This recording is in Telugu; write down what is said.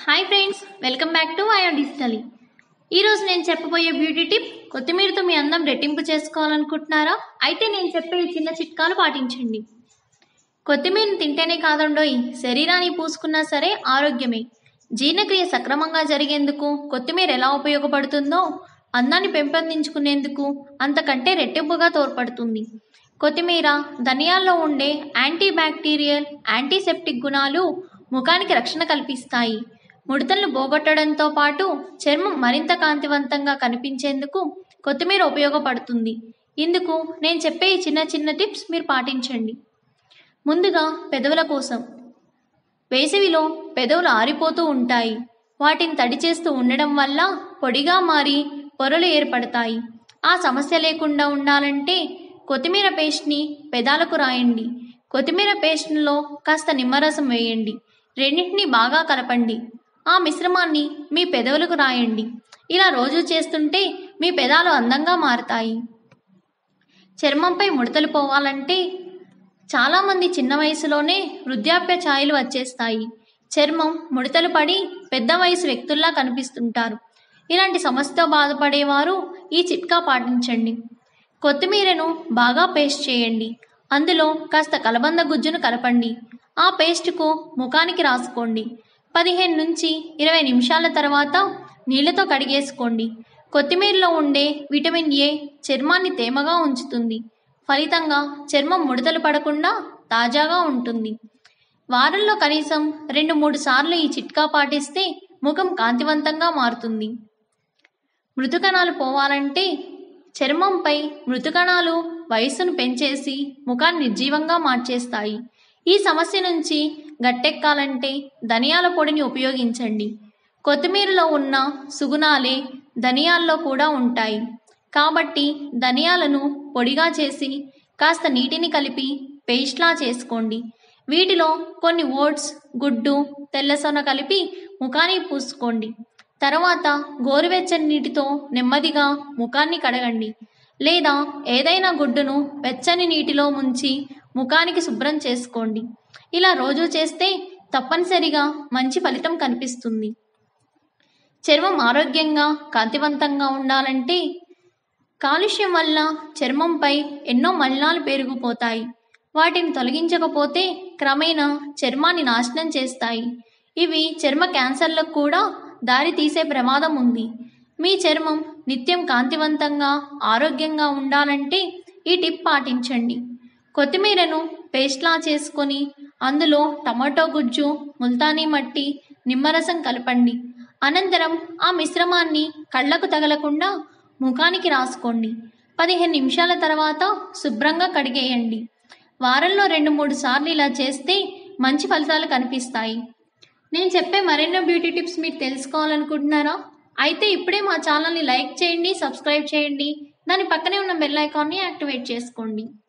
hi friends welcome back to IR digitally ఈరోజు నేను చెప్పబోయే బ్యూటీ టిప్ కొత్తిమీరతో మీ అందం రెట్టింపు చేసుకోవాలనుకుంటున్నారా అయితే నేను చెప్పే ఈ చిన్న చిట్కాలు పాటించండి కొత్తిమీరని తింటేనే కాదండోయ్ శరీరాన్ని పూసుకున్నా సరే ఆరోగ్యమే జీర్ణక్రియ సక్రమంగా జరిగేందుకు కొత్తిమీర ఎలా ఉపయోగపడుతుందో అందాన్ని పెంపొందించుకునేందుకు అంతకంటే రెట్టింపుగా తోడ్పడుతుంది కొత్తిమీర ధనియాల్లో ఉండే యాంటీ బ్యాక్టీరియల్ యాంటీసెప్టిక్ గుణాలు ముఖానికి రక్షణ కల్పిస్తాయి ముడతలను పోగొట్టడంతో పాటు చర్మం మరింత కాంతివంతంగా కనిపించేందుకు కొత్తిమీర ఉపయోగపడుతుంది ఇందుకు నేను చెప్పే ఈ చిన్న చిన్న టిప్స్ మీరు పాటించండి ముందుగా పెదవుల కోసం వేసవిలో పెదవులు ఆరిపోతూ ఉంటాయి వాటిని తడి చేస్తూ ఉండడం వల్ల పొడిగా మారి పొరలు ఏర్పడతాయి ఆ సమస్య లేకుండా ఉండాలంటే కొత్తిమీర పేస్ట్ని పెదాలకు రాయండి కొత్తిమీర పేస్ట్లో కాస్త నిమ్మరసం వేయండి రెండింటిని బాగా కలపండి ఆ మిశ్రమాన్ని మీ పెదవులకు రాయండి ఇలా రోజు చేస్తుంటే మీ పెదాలు అందంగా మారతాయి చర్మంపై ముడతలు పోవాలంటే చాలామంది చిన్న వయసులోనే వృద్ధాప్య ఛాయలు వచ్చేస్తాయి చర్మం ముడతలు పడి పెద్ద వయసు వ్యక్తుల్లా కనిపిస్తుంటారు ఇలాంటి సమస్యతో బాధపడేవారు ఈ చిట్కా పాటించండి కొత్తిమీరను బాగా పేస్ట్ చేయండి అందులో కాస్త కలబంద గుజ్జును కలపండి ఆ పేస్ట్కు ముఖానికి రాసుకోండి పదిహేను నుంచి ఇరవై నిమిషాల తర్వాత నీళ్లతో కడిగేసుకోండి కొత్తిమీరలో ఉండే విటమిన్ ఏ చర్మాన్ని తేమగా ఉంచుతుంది ఫలితంగా చర్మం ముడతలు పడకుండా తాజాగా ఉంటుంది వారంలో కనీసం రెండు మూడు సార్లు ఈ చిట్కా పాటిస్తే ముఖం కాంతివంతంగా మారుతుంది మృదుకణాలు పోవాలంటే చర్మంపై మృదుకణాలు వయస్సును పెంచేసి ముఖాన్ని నిర్జీవంగా మార్చేస్తాయి ఈ సమస్య నుంచి గట్టెక్కాలంటే ధనియాల పొడిని ఉపయోగించండి కొత్తిమీరలో ఉన్న సుగుణాలే ధనియాల్లో కూడా ఉంటాయి కాబట్టి ధనియాలను పొడిగా చేసి కాస్త నీటిని కలిపి పేస్ట్లా చేసుకోండి వీటిలో కొన్ని ఓట్స్ గుడ్డు తెల్లసొన కలిపి ముఖానికి పూసుకోండి తర్వాత గోరువెచ్చని నీటితో నెమ్మదిగా ముఖాన్ని కడగండి లేదా ఏదైనా గుడ్డును వెచ్చని నీటిలో ముంచి ముఖానికి శుభ్రం చేసుకోండి ఇలా రోజు చేస్తే తప్పనిసరిగా మంచి ఫలితం కనిపిస్తుంది చర్మం ఆరోగ్యంగా కాంతివంతంగా ఉండాలంటే కాలుష్యం వల్ల చర్మంపై ఎన్నో మలినాలు పెరిగిపోతాయి వాటిని తొలగించకపోతే క్రమేణా చర్మాన్ని నాశనం చేస్తాయి ఇవి చర్మ క్యాన్సర్లకు కూడా దారి తీసే ప్రమాదం ఉంది మీ చర్మం నిత్యం కాంతివంతంగా ఆరోగ్యంగా ఉండాలంటే ఈ టిప్ పాటించండి కొత్తిమీరను పేస్ట్లా చేసుకొని అందులో టమాటో గుజ్జు ముల్తానీ మట్టి నిమ్మరసం కలపండి అనంతరం ఆ మిశ్రమాన్ని కళ్ళకు తగలకుండా ముఖానికి రాసుకోండి పదిహేను నిమిషాల తర్వాత శుభ్రంగా కడిగేయండి వారంలో రెండు మూడు సార్లు ఇలా చేస్తే మంచి ఫలితాలు కనిపిస్తాయి నేను చెప్పే మరెన్నో బ్యూటీ టిప్స్ మీరు తెలుసుకోవాలనుకుంటున్నారా అయితే ఇప్పుడే మా ఛానల్ని లైక్ చేయండి సబ్స్క్రైబ్ చేయండి దాని పక్కనే ఉన్న బెల్ ఐకాన్ని యాక్టివేట్ చేసుకోండి